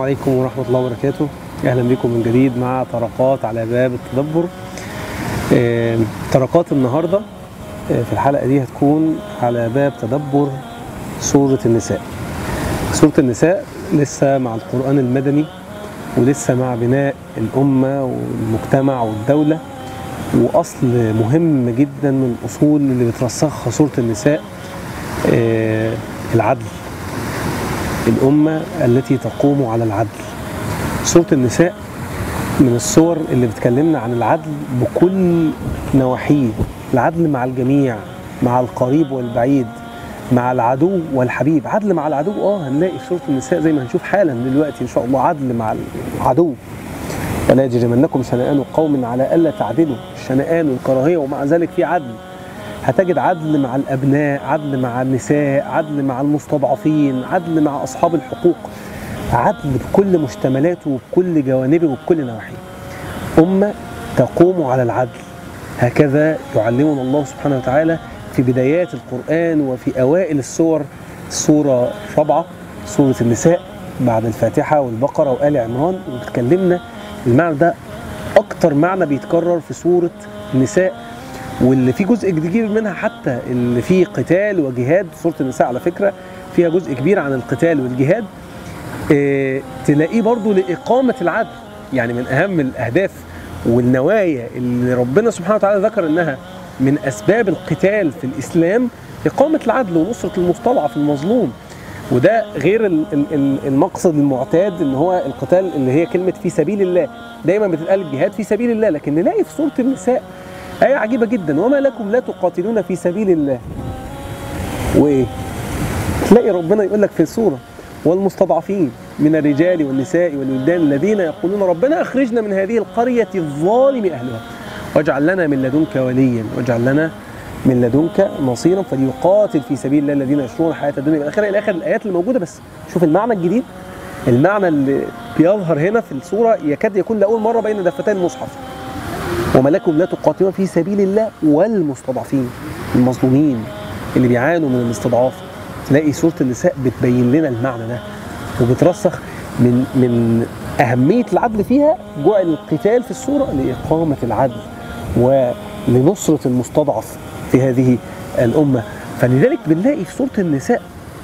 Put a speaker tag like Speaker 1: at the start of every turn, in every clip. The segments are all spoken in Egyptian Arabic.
Speaker 1: عليكم ورحمة الله وبركاته أهلا بكم من جديد مع طرقات على باب التدبر آه، طرقات النهاردة آه، في الحلقة دي هتكون على باب تدبر سورة النساء سورة النساء لسه مع القرآن المدني ولسه مع بناء الأمة والمجتمع والدولة وأصل مهم جدا من الأصول اللي بترسخها سورة النساء آه، العدل الأمة التي تقوم على العدل سورة النساء من الصور اللي بتكلمنا عن العدل بكل نواحيه العدل مع الجميع مع القريب والبعيد مع العدو والحبيب عدل مع العدو اه هنلاقي في سورة النساء زي ما هنشوف حالا دلوقتي ان شاء الله عدل مع العدو ولا يجرمنكم شنآن قوم على ألا تعدلوا الشنآن والكراهية ومع ذلك في عدل هتجد عدل مع الأبناء عدل مع النساء عدل مع المستضعفين عدل مع أصحاب الحقوق عدل بكل مشتملاته وبكل جوانبه وبكل نواحيه أمة تقوم على العدل هكذا يعلمنا الله سبحانه وتعالى في بدايات القرآن وفي أوائل السور السورة الرابعة سورة النساء بعد الفاتحة والبقرة وآل عمران وتكلمنا المعنى ده أكتر معنى بيتكرر في سورة النساء واللي فيه جزء كبير منها حتى اللي فيه قتال وجهاد سورة النساء على فكرة فيها جزء كبير عن القتال والجهاد اه تلاقيه برضو لإقامة العدل يعني من أهم الأهداف والنوايا اللي ربنا سبحانه وتعالى ذكر إنها من أسباب القتال في الإسلام إقامة العدل ونصرة المستضعف المظلوم وده غير ال- ال- ال- المقصد المعتاد ان هو القتال اللي هي كلمه في سبيل الله دايما بتتقال الجهاد في سبيل الله لكن نلاقي في سوره النساء آية عجيبة جدا وما لكم لا تقاتلون في سبيل الله وإيه تلاقي ربنا يقول لك في السورة والمستضعفين من الرجال والنساء والولدان الذين يقولون ربنا أخرجنا من هذه القرية الظالم أهلها واجعل لنا من لدنك وليا واجعل لنا من لدنك نصيرا فليقاتل في سبيل الله الذين يشرون الحياة الدنيا إلى آخر إلى آخر الآيات اللي موجودة بس شوف المعنى الجديد المعنى اللي بيظهر هنا في السورة يكاد يكون لأول مرة بين دفتي المصحف وما لكم لا تقاتلون في سبيل الله والمستضعفين المظلومين اللي بيعانوا من الاستضعاف تلاقي سورة النساء بتبين لنا المعنى ده وبترسخ من من أهمية العدل فيها جعل القتال في السورة لإقامة العدل ولنصرة المستضعف في هذه الأمة فلذلك بنلاقي في سورة النساء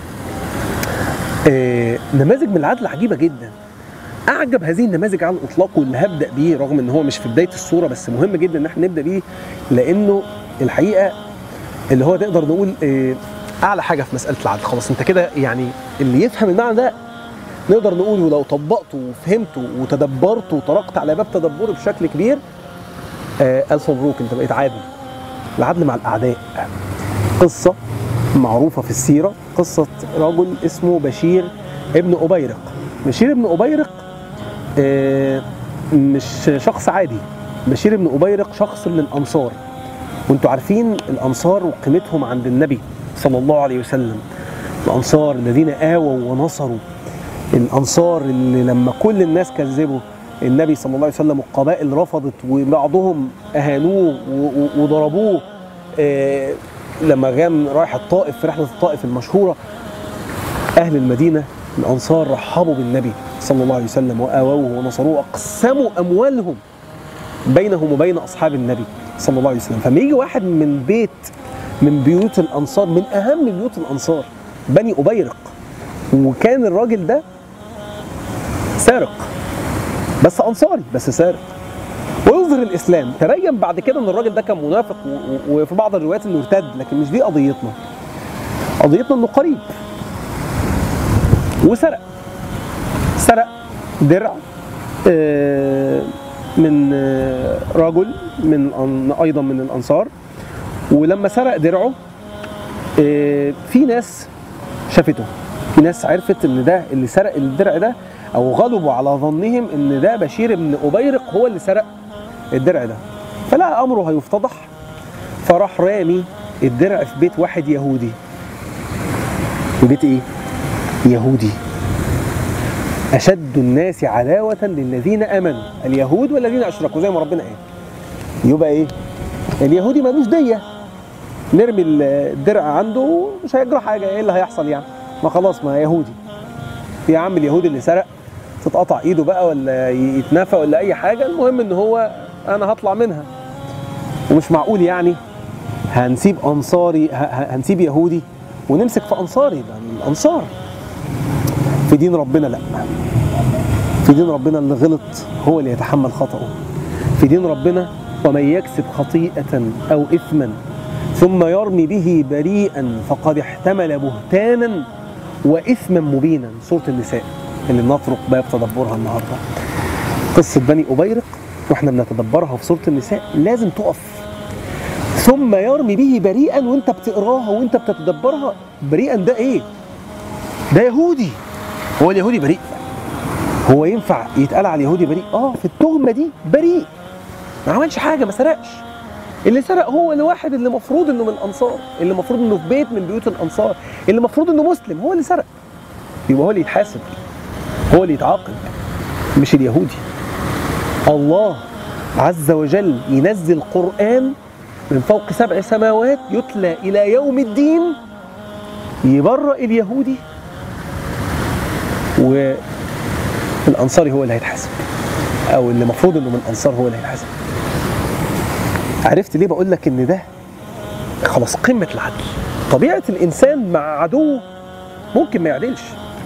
Speaker 1: آه، نماذج من العدل عجيبة جدا اعجب هذه النماذج على الاطلاق واللي هبدا بيه رغم ان هو مش في بدايه الصوره بس مهم جدا ان احنا نبدا بيه لانه الحقيقه اللي هو نقدر نقول آه، اعلى حاجه في مساله العدل خلاص انت كده يعني اللي يفهم المعنى ده نقدر نقول ولو طبقته وفهمته وتدبرته وطرقت على باب تدبره بشكل كبير آه، الف مبروك انت بقيت عادل العدل مع الاعداء قصه معروفه في السيره قصه رجل اسمه بشير ابن أبيرق بشير ابن أبيرق آه، مش شخص عادي بشير ابن أبيرق شخص من الأنصار وانتوا عارفين الأنصار وقيمتهم عند النبي صلى الله عليه وسلم الأنصار الذين آووا ونصروا الأنصار اللي لما كل الناس كذبوا النبي صلى الله عليه وسلم والقبائل رفضت وبعضهم أهانوه و- و- وضربوه آه، لما جام رايح الطائف في رحلة الطائف المشهورة أهل المدينة الأنصار رحبوا بالنبي صلى الله عليه وسلم وآووه ونصروه وأقسموا أموالهم بينهم وبين أصحاب النبي صلى الله عليه وسلم فما يجي واحد من بيت من بيوت الأنصار من أهم بيوت الأنصار بني أبيرق وكان الراجل ده سارق بس أنصاري بس سارق ويظهر الإسلام تبين بعد كده أن الراجل ده كان منافق و- و- وفي بعض الروايات أنه ارتد لكن مش دي قضيتنا قضيتنا أنه قريب وسرق سرق درع آه، من آه، رجل من الأن- ايضا من الانصار ولما سرق درعه آه، في ناس شافته في ناس عرفت ان ده اللي سرق الدرع ده او غلبوا على ظنهم ان ده بشير بن ابيرق هو اللي سرق الدرع ده فلقى امره هيفتضح فراح رامي الدرع في بيت واحد يهودي بيت ايه يهودي أشد الناس عداوة للذين آمنوا اليهود والذين أشركوا زي ما ربنا قال يبقى إيه؟ اليهودي ملوش دية نرمي الدرع عنده مش هيجرى حاجة إيه اللي هيحصل يعني؟ ما خلاص ما يهودي يا عم اليهودي اللي سرق تتقطع ايده بقى ولا يتنفى ولا اي حاجه المهم ان هو انا هطلع منها ومش معقول يعني هنسيب انصاري ه- ه- هنسيب يهودي ونمسك في انصاري ده من الانصار في دين ربنا لا في دين ربنا اللي غلط هو اللي يتحمل خطأه في دين ربنا ومن يكسب خطيئة أو إثما ثم يرمي به بريئا فقد احتمل بهتانا وإثما مبينا سورة النساء اللي بنطرق باب تدبرها النهارده قصة بني أبيرق واحنا بنتدبرها في سورة النساء لازم تقف ثم يرمي به بريئا وانت بتقراها وانت بتتدبرها بريئا ده ايه؟ ده يهودي هو اليهودي بريء هو ينفع يتقال على اليهودي بريء؟ اه في التهمة دي بريء ما عملش حاجة ما سرقش اللي سرق هو الواحد اللي المفروض انه من الانصار اللي المفروض انه في بيت من بيوت الانصار اللي المفروض انه مسلم هو اللي سرق يبقى هو اللي يتحاسب هو اللي يتعاقب مش اليهودي الله عز وجل ينزل قرآن من فوق سبع سماوات يتلى إلى يوم الدين يبرأ اليهودي والأنصاري هو اللي هيتحاسب أو اللي المفروض إنه من الأنصار هو اللي هيتحاسب عرفت ليه بقول لك إن ده خلاص قمة العدل طبيعة الإنسان مع عدوه ممكن ما يعدلش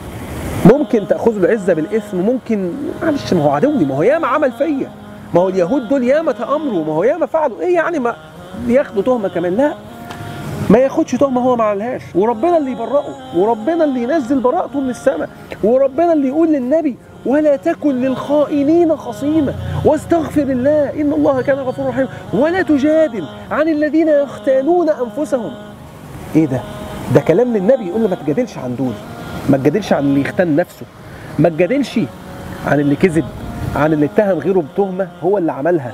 Speaker 1: ممكن تاخذ العزه بالاثم ممكن معلش ما هو عدوي ما هو ياما عمل فيا ما هو اليهود دول ياما تامروا ما هو ياما فعلوا ايه يعني ما ياخدوا تهمه كمان لا ما ياخدش تهمه هو ما عملهاش وربنا اللي يبرئه وربنا اللي ينزل براءته من السماء وربنا اللي يقول للنبي ولا تكن للخائنين خصيما واستغفر الله ان الله كان غفورا رحيما ولا تجادل عن الذين يختانون انفسهم ايه ده ده كلام للنبي يقول له ما تجادلش عن دول ما تجادلش عن اللي يختن نفسه ما تجادلش عن اللي كذب عن اللي اتهم غيره بتهمه هو اللي عملها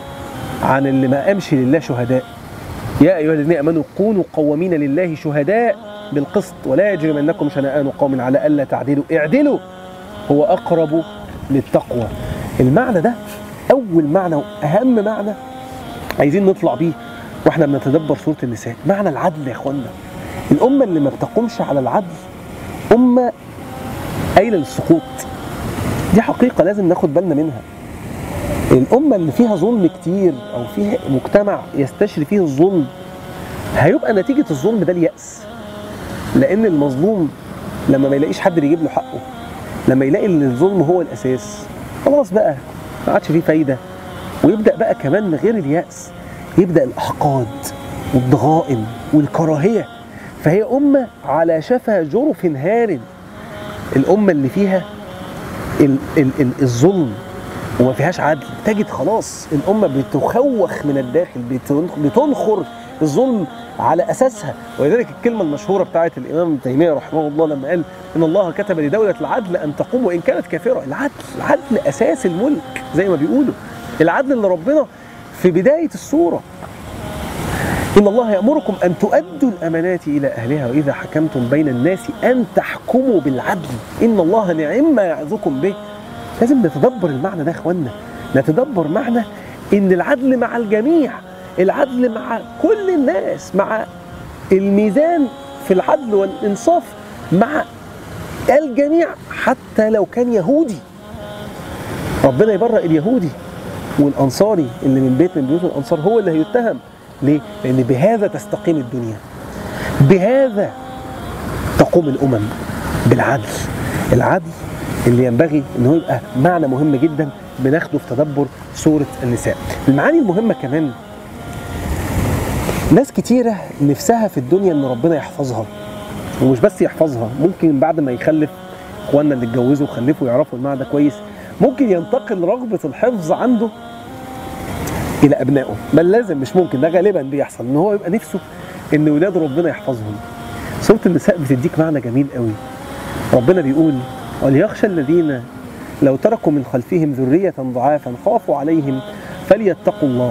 Speaker 1: عن اللي ما قامش لله شهداء يا ايها الذين امنوا كونوا قوامين لله شهداء بالقسط ولا يجرمنكم شنآن قوم على الا تعدلوا اعدلوا هو اقرب للتقوى المعنى ده اول معنى واهم معنى عايزين نطلع بيه واحنا بنتدبر سوره النساء معنى العدل يا اخوانا الامه اللي ما بتقومش على العدل أمة قايلة للسقوط دي حقيقة لازم ناخد بالنا منها الأمة اللي فيها ظلم كتير أو فيها مجتمع يستشري فيه الظلم هيبقى نتيجة الظلم ده اليأس لأن المظلوم لما ما يلاقيش حد يجيب له حقه لما يلاقي ان الظلم هو الأساس خلاص بقى ما عادش فيه فايدة ويبدأ بقى كمان من غير اليأس يبدأ الأحقاد والضغائن والكراهية فهي أمة على شفا جرف هار الأمة اللي فيها ال ال ال الظلم وما فيهاش عدل تجد خلاص الأمة بتخوخ من الداخل بتن- بتنخر الظلم على أساسها ولذلك الكلمة المشهورة بتاعت الإمام ابن تيمية رحمه الله لما قال إن الله كتب لدولة العدل أن تقوم وإن كانت كافرة العدل العدل أساس الملك زي ما بيقولوا العدل اللي ربنا في بداية السورة إن الله يأمركم أن تؤدوا الأمانات إلى أهلها وإذا حكمتم بين الناس أن تحكموا بالعدل إن الله نعم ما يعظكم به لازم نتدبر المعنى ده يا إخوانا نتدبر معنى إن العدل مع الجميع العدل مع كل الناس مع الميزان في العدل والإنصاف مع الجميع حتى لو كان يهودي ربنا يبرأ اليهودي والأنصاري اللي من بيت من بيوت الأنصار هو اللي هيتهم ليه؟ لأن بهذا تستقيم الدنيا بهذا تقوم الأمم بالعدل العدل اللي ينبغي ان هو يبقى معنى مهم جدا بناخده في تدبر سورة النساء المعاني المهمة كمان ناس كتيرة نفسها في الدنيا ان ربنا يحفظها ومش بس يحفظها ممكن بعد ما يخلف اخواننا اللي اتجوزوا وخلفوا يعرفوا المعنى ده كويس ممكن ينتقل رغبة الحفظ عنده الى ابنائه بل لازم مش ممكن ده غالبا بيحصل ان هو يبقى نفسه ان ولاد ربنا يحفظهم سوره النساء بتديك معنى جميل قوي ربنا بيقول وليخشى الذين لو تركوا من خلفهم ذرية ضعافا خافوا عليهم فليتقوا الله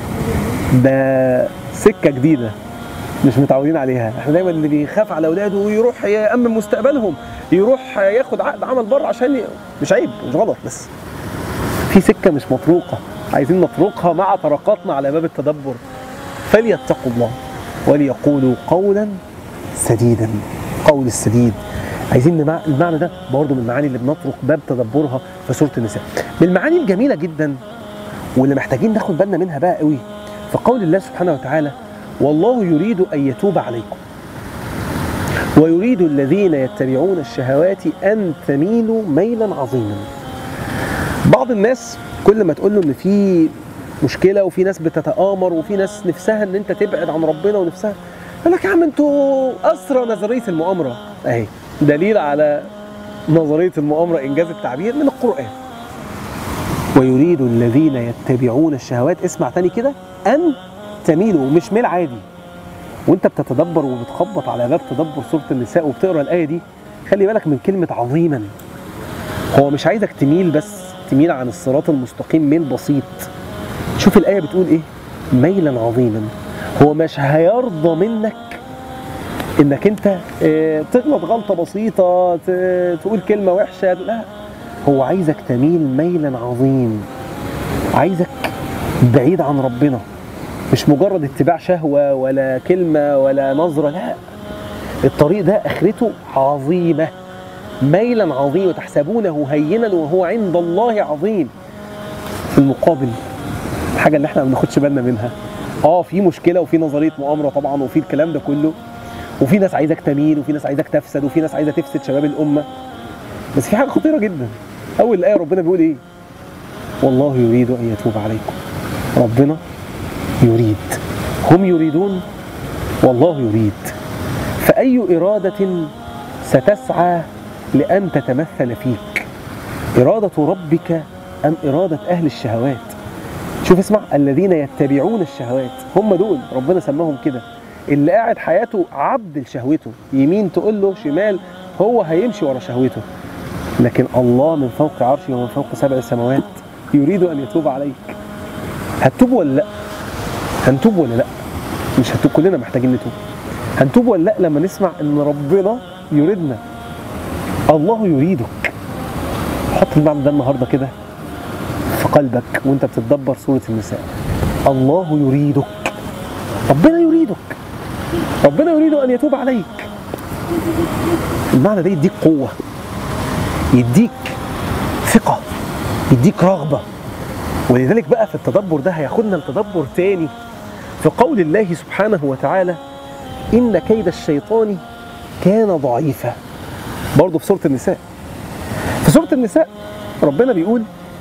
Speaker 1: ده سكة جديدة مش متعودين عليها احنا دايما اللي بيخاف على اولاده ويروح يأمن مستقبلهم يروح ياخد عقد عمل بره عشان ي... مش عيب مش غلط بس في سكة مش مطروقة عايزين نطرقها مع طرقاتنا على باب التدبر فليتقوا الله وليقولوا قولا سديدا قول السديد عايزين نمع... المعنى ده برضه من المعاني اللي بنطرق باب تدبرها في سوره النساء من المعاني الجميله جدا واللي محتاجين ناخد بالنا منها بقى قوي في قول الله سبحانه وتعالى والله يريد ان يتوب عليكم ويريد الذين يتبعون الشهوات ان تميلوا ميلا عظيما بعض الناس كل ما تقول له ان في مشكله وفي ناس بتتآمر وفي ناس نفسها ان انت تبعد عن ربنا ونفسها يقول لك يا عم انتوا اسرى نظريه المؤامره اهي دليل على نظريه المؤامره انجاز التعبير من القران ويريد الذين يتبعون الشهوات اسمع تاني كده ان تميلوا مش ميل عادي وانت بتتدبر وبتخبط على باب تدبر سوره النساء وبتقرا الايه دي خلي بالك من كلمه عظيما هو مش عايزك تميل بس تميل عن الصراط المستقيم ميل بسيط شوف الآية بتقول إيه ميلا عظيما هو مش هيرضى منك إنك أنت اه تغلط غلطة بسيطة ت- تقول كلمة وحشة لا هو عايزك تميل ميلا عظيم عايزك بعيد عن ربنا مش مجرد اتباع شهوة ولا كلمة ولا نظرة لا الطريق ده آخرته عظيمة ميلا عظيما تحسبونه هينا وهو عند الله عظيم في المقابل الحاجه اللي احنا ما بناخدش بالنا منها اه في مشكله وفي نظريه مؤامره طبعا وفي الكلام ده كله وفي ناس عايزك تميل وفي ناس عايزك تفسد وفي ناس عايزه تفسد شباب الامه بس في حاجه خطيره جدا اول الايه ربنا بيقول ايه والله يريد ان يتوب عليكم ربنا يريد هم يريدون والله يريد فاي اراده ستسعى لان تتمثل فيك اراده ربك ام اراده اهل الشهوات شوف اسمع الذين يتبعون الشهوات هم دول ربنا سماهم كده اللي قاعد حياته عبد لشهوته يمين تقول له شمال هو هيمشي ورا شهوته لكن الله من فوق عرشه ومن فوق سبع سماوات يريد ان يتوب عليك هتتوب ولا لا هنتوب ولا لا مش هتوب كلنا محتاجين نتوب هنتوب ولا لا لما نسمع ان ربنا يريدنا الله يريدك حط المعنى ده النهارده كده في قلبك وانت بتتدبر سورة النساء الله يريدك ربنا يريدك ربنا يريد ان يتوب عليك المعنى ده يديك قوة يديك ثقة يديك رغبة ولذلك بقى في التدبر ده هياخدنا لتدبر تاني في قول الله سبحانه وتعالى إن كيد الشيطان كان ضعيفا برضه في سورة النساء في سورة النساء ربنا بيقول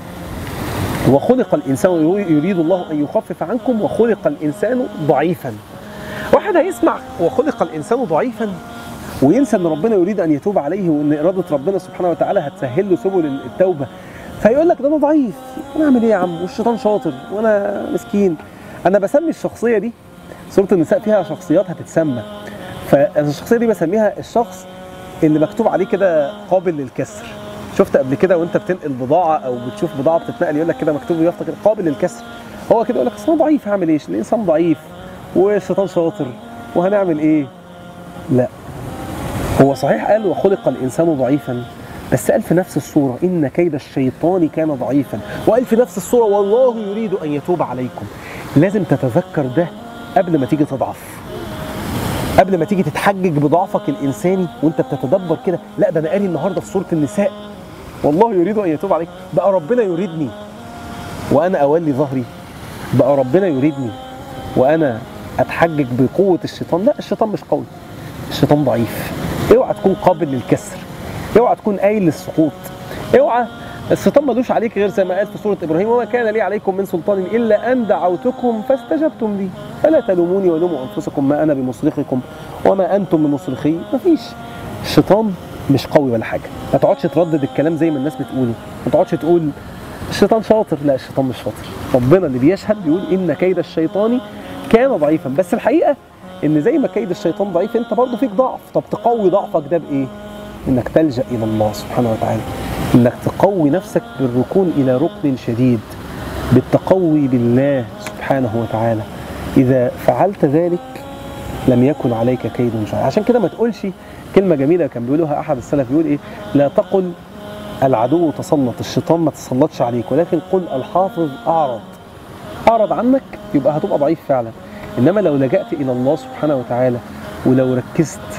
Speaker 1: وخلق الإنسان يريد الله أن يخفف عنكم وخلق الإنسان ضعيفا واحد هيسمع وخلق الإنسان ضعيفا وينسى ان ربنا يريد ان يتوب عليه وان اراده ربنا سبحانه وتعالى هتسهل له سبل التوبه فيقول لك ده انا ضعيف انا اعمل ايه يا عم والشيطان شاطر وانا مسكين انا بسمي الشخصيه دي سوره النساء فيها شخصيات هتتسمى فالشخصيه دي بسميها الشخص اللي مكتوب عليه كده قابل للكسر شفت قبل كده وانت بتنقل بضاعه او بتشوف بضاعه بتتنقل يقول لك كده مكتوب يافطه كده قابل للكسر هو كده يقول لك اصل انا ضعيف هعمل ايه الانسان ضعيف والشيطان شاطر وهنعمل ايه لا هو صحيح قال وخلق الانسان ضعيفا بس قال في نفس الصورة إن كيد الشيطان كان ضعيفا وقال في نفس الصورة والله يريد أن يتوب عليكم لازم تتذكر ده قبل ما تيجي تضعف قبل ما تيجي تتحجج بضعفك الإنساني وأنت بتتدبر كده لا ده أنا قاري النهاردة في سورة النساء والله يريد أن يتوب عليكم بقى ربنا يريدني وأنا أولي ظهري بقى ربنا يريدني وأنا أتحجج بقوة الشيطان لا الشيطان مش قوي الشيطان ضعيف اوعى تكون قابل للكسر اوعى تكون قايل للسقوط اوعى الشيطان ملوش عليك غير زي ما قال في سوره ابراهيم وما كان لي عليكم من سلطان الا ان دعوتكم فاستجبتم لي فلا تلوموني ولوموا انفسكم ما انا بمصرخكم وما انتم بمصرخي مفيش الشيطان مش قوي ولا حاجه ما تقعدش تردد الكلام زي ما الناس بتقوله ما تقعدش تقول الشيطان شاطر لا الشيطان مش شاطر ربنا اللي بيشهد بيقول ان كيد الشيطان كان ضعيفا بس الحقيقه ان زي ما كيد الشيطان ضعيف انت برضه فيك ضعف طب تقوي ضعفك ده بايه انك تلجا الى الله سبحانه وتعالى انك تقوي نفسك بالركون الى ركن شديد بالتقوي بالله سبحانه وتعالى اذا فعلت ذلك لم يكن عليك كيد شيء عشان كده ما تقولش كلمه جميله كان بيقولها احد السلف بيقول ايه لا تقل العدو تسلط الشيطان ما تسلطش عليك ولكن قل الحافظ اعرض اعرض عنك يبقى هتبقى ضعيف فعلا انما لو لجأت الى الله سبحانه وتعالى ولو ركزت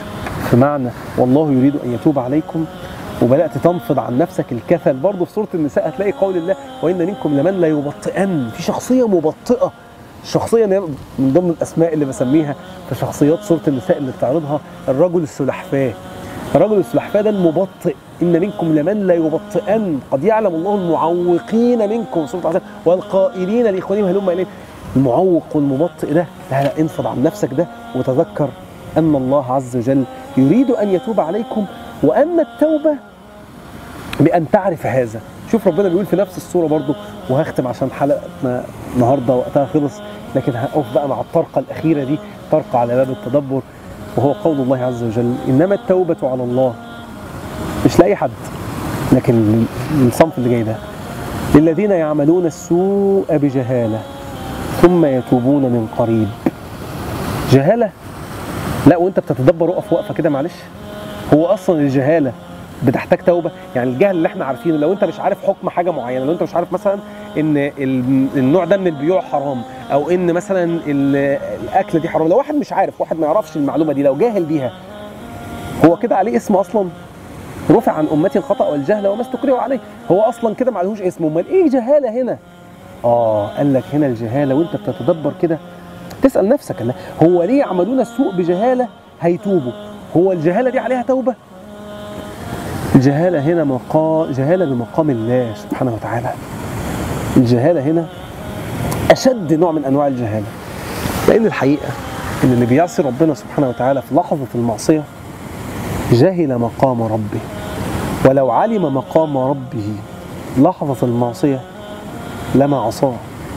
Speaker 1: في معنى والله يريد ان يتوب عليكم وبدات تنفض عن نفسك الكسل برضه في سوره النساء هتلاقي قول الله وان منكم لمن لا يبطئن في شخصيه مبطئه الشخصيه اللي هي من ضمن الاسماء اللي بسميها في شخصيات سوره النساء اللي بتعرضها الرجل السلحفاه الرجل السلحفاه ده المبطئ ان منكم لمن لا يبطئن قد يعلم الله المعوقين منكم سوره العذاب والقائلين لاخوانهم هلم اليه المعوق والمبطئ ده لا لا انفض عن نفسك ده وتذكر ان الله عز وجل يريد ان يتوب عليكم وان التوبه بان تعرف هذا شوف ربنا بيقول في نفس السوره برضو وهختم عشان حلقتنا النهارده وقتها خلص لكن هقف بقى مع الطرقه الاخيره دي طرقه على باب التدبر وهو قول الله عز وجل انما التوبه على الله مش لاي حد لكن الصنف اللي جاي ده للذين يعملون السوء بجهاله ثم يتوبون من قريب جهاله لا وانت بتتدبر اقف وقفه كده معلش هو اصلا الجهاله بتحتاج توبه يعني الجهل اللي احنا عارفينه لو انت مش عارف حكم حاجه معينه لو انت مش عارف مثلا ان ال- النوع ده من البيوع حرام او ان مثلا ال- الاكل دي حرام لو واحد مش عارف واحد ما يعرفش المعلومه دي لو جاهل بيها هو كده عليه اسم اصلا رفع عن امتي الخطا والجهل وما استكرهوا عليه هو اصلا كده ما عليهوش اسم امال ايه جهاله هنا اه قال لك هنا الجهاله وانت بتتدبر كده تسال نفسك الله هو ليه يعملون السوء بجهاله هيتوبوا هو الجهاله دي عليها توبه الجهاله هنا مقام جهاله بمقام الله سبحانه وتعالى الجهاله هنا اشد نوع من انواع الجهاله لان الحقيقه ان اللي بيعصي ربنا سبحانه وتعالى في لحظه المعصيه جهل مقام ربه ولو علم مقام ربه لحظه المعصيه لما عصاه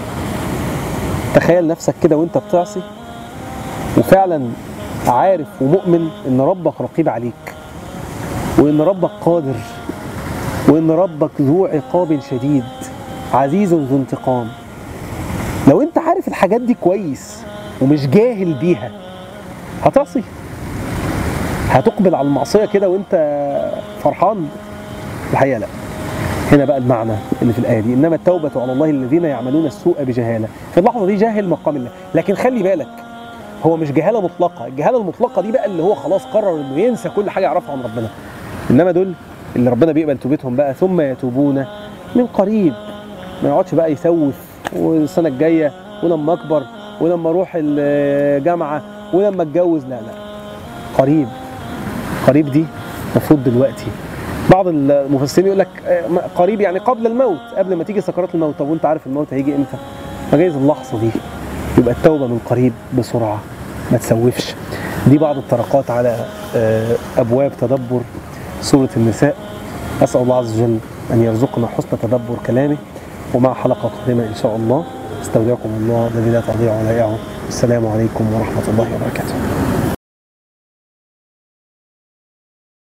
Speaker 1: تخيل نفسك كده وانت بتعصي وفعلا عارف ومؤمن ان ربك رقيب عليك وان ربك قادر وان ربك ذو عقاب شديد عزيز ذو انتقام لو انت عارف الحاجات دي كويس ومش جاهل بيها هتعصي هتقبل على المعصيه كده وانت فرحان الحقيقه لا هنا بقى المعنى اللي في الايه دي انما التوبه على الله الذين يعملون السوء بجهاله في اللحظه دي جاهل مقام الله لكن خلي بالك هو مش جهاله مطلقه الجهاله المطلقه دي بقى اللي هو خلاص قرر انه ينسى كل حاجه يعرفها عن ربنا انما دول اللي ربنا بيقبل توبتهم بقى ثم يتوبون من قريب ما يقعدش بقى يسوف والسنه الجايه ولما اكبر ولما اروح الجامعه ولما اتجوز لا لا قريب قريب دي المفروض دلوقتي بعض المفسرين يقول لك آه، قريب يعني قبل الموت قبل ما تيجي سكرات الموت طب وانت عارف الموت هيجي امتى فجايز اللحظه دي يبقى التوبه من قريب بسرعه ما تسوفش دي بعض الطرقات على آه، ابواب تدبر سوره النساء اسال الله عز وجل ان يرزقنا حسن تدبر كلامه ومع حلقه قادمه ان شاء الله استودعكم الله الذي لا تضيع ودائعه السلام عليكم ورحمه الله وبركاته